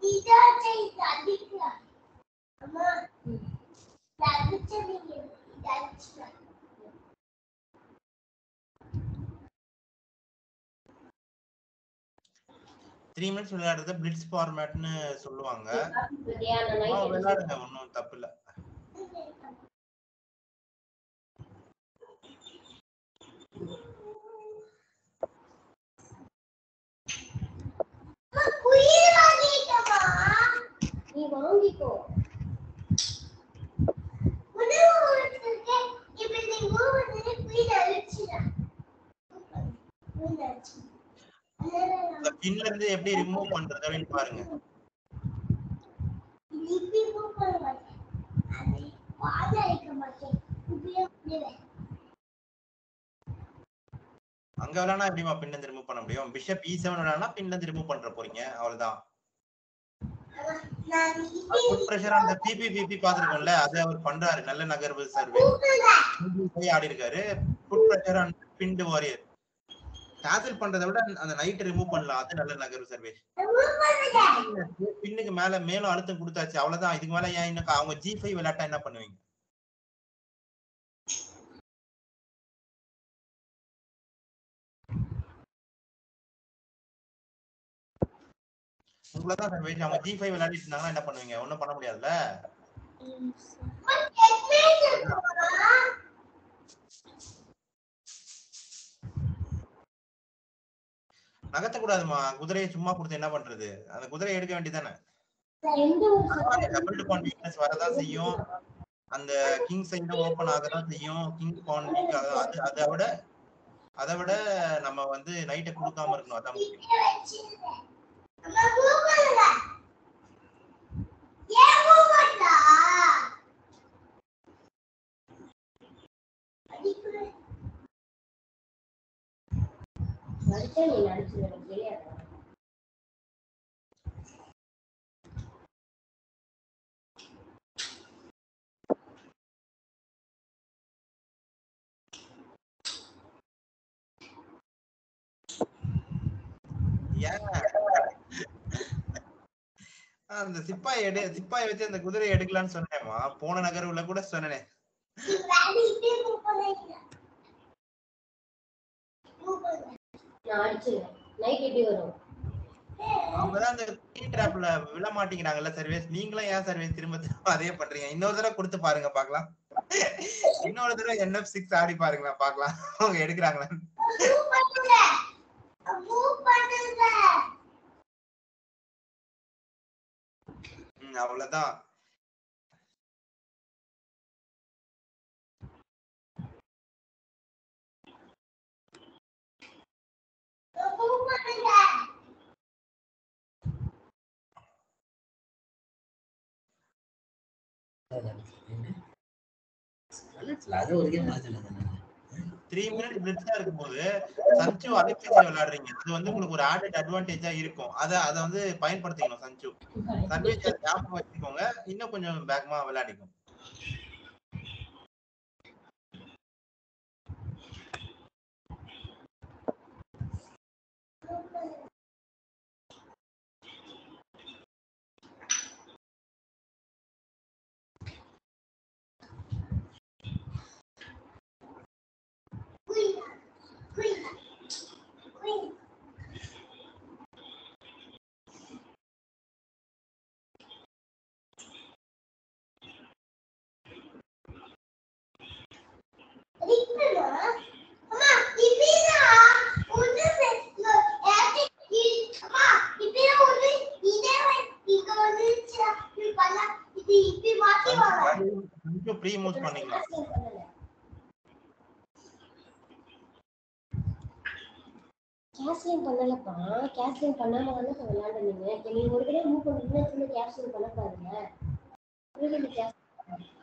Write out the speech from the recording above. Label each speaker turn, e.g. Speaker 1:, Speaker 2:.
Speaker 1: three minutes விளையாடுறத blitz ஃபார்மேட்னு சொல்லுவாங்க
Speaker 2: பத்தியா, நான்
Speaker 1: ஆ,
Speaker 2: night
Speaker 1: விளையாடுங்க ஒன்றும் தப்பு இல்ல
Speaker 2: நீ வாங்கிக்கோ
Speaker 1: இந்த பின்ல இருந்து எப்படி ரிமூவ் பண்றது அப்படின்னு பாருங்க அங்க விளையாடா எப்படிமா பின்ல இருந்து ரிமூவ் பண்ண முடியும் பிஷப் இ செவன் விளையாடா பின்ல இருந்து ரிமூவ் பண்ற போறீங்க அவ்வளவுதான் ஃபுட் பிரஷர் அந்த பிபி பிபி பாத்துருக்கோம்ல அது அவர் பண்றாரு நல்ல நகர்வு சர்வே போய் ஆடி இருக்காரு ஃபுட் பிரஷர் அண்ட் பிண்டு வாரியர் கேன்சல் பண்றதை விட அந்த நைட் ரிமூவ் பண்ணலாம் அது நல்ல நகர்வு சர்வே பின்னுக்கு மேல மேலும் அழுத்தம் கொடுத்தாச்சு அவ்வளவுதான் இதுக்கு மேல ஏன் இன்னும் அவங்க ஜி ஃபைவ் விளையாட்டா என்ன பண்ணுவீங்க உங்களதான் சர்வேஷ் அவங்க ஜி ஃபைவ் விளையாடிட்டு இருந்தாங்கன்னா என்ன பண்ணுவீங்க ஒண்ணும் பண்ண முடியாதுல்ல நகர்த்த கூடாதுமா குதிரையை சும்மா கொடுத்து என்ன பண்றது அந்த குதிரையை எடுக்க வேண்டியதானே
Speaker 2: எந்த ஒரு
Speaker 1: டபுள் பான் வீக்னஸ் வரதான் செய்யும் அந்த கிங் சைடு ஓபன் ஆகதான் செய்யும் கிங் பான் வீக் ஆக அது அதை விட அதை விட நம்ம வந்து நைட்டை கொடுக்காம இருக்கணும் அதான் முக்கியம்
Speaker 2: நடிச்சா நீ நடிச்சு எனக்கு தெரியாது
Speaker 1: ஏன் அந்த சிப்பாய் எடு சிப்பாய் வச்சு அந்த குதிரையை எடுக்கலாம்னு சொன்னேமா போன நகர்வுல கூட சொன்னேனே
Speaker 2: நான் அடிச்சிருவேன் நைட் எப்படி வரும்
Speaker 1: அவங்கதான் அந்த ட்ராப்ல விழ மாட்டேங்கிறாங்கல்ல சர்வீஸ் நீங்களும் ஏன் சர்வீஸ் திரும்ப திரும்ப அதே பண்றீங்க இன்னொரு தடவை கொடுத்து பாருங்க பாக்கலாம் இன்னொரு தடவை என்எஃப் சிக்ஸ் ஆடி பாருங்களா பாக்கலாம் அவங்க எடுக்கிறாங்களா ம், அவ்வளவுதான்
Speaker 3: அது ஒரு கேம் மாத்தல
Speaker 1: த்ரீ மினிட் பிளிட்ஸா இருக்கும்போது சஞ்சு அலெக்சி விளையாடுறீங்க அது வந்து உங்களுக்கு ஒரு ஆடட் அட்வான்டேஜா இருக்கும் அத அத வந்து பயன்படுத்திக்கணும் சஞ்சு சர்வீஸ் ஞாபகம் வச்சுக்கோங்க இன்னும் கொஞ்சம் வேகமா விளையாடிக்கும் சஞ்சு ப்ரீ மூவ் பண்ணிக்கலாம்
Speaker 2: கேஸ்லிங் பண்ணலப்பா கேஸ்லிங் பண்ணாம தானே இப்ப விளையாடுனீங்க நீங்க ஒரு தடவை மூவ் பண்ணீங்கன்னா திரும்ப கேஸ்லிங் பண்ண பாருங்க திரும்ப இந்த கேஸ்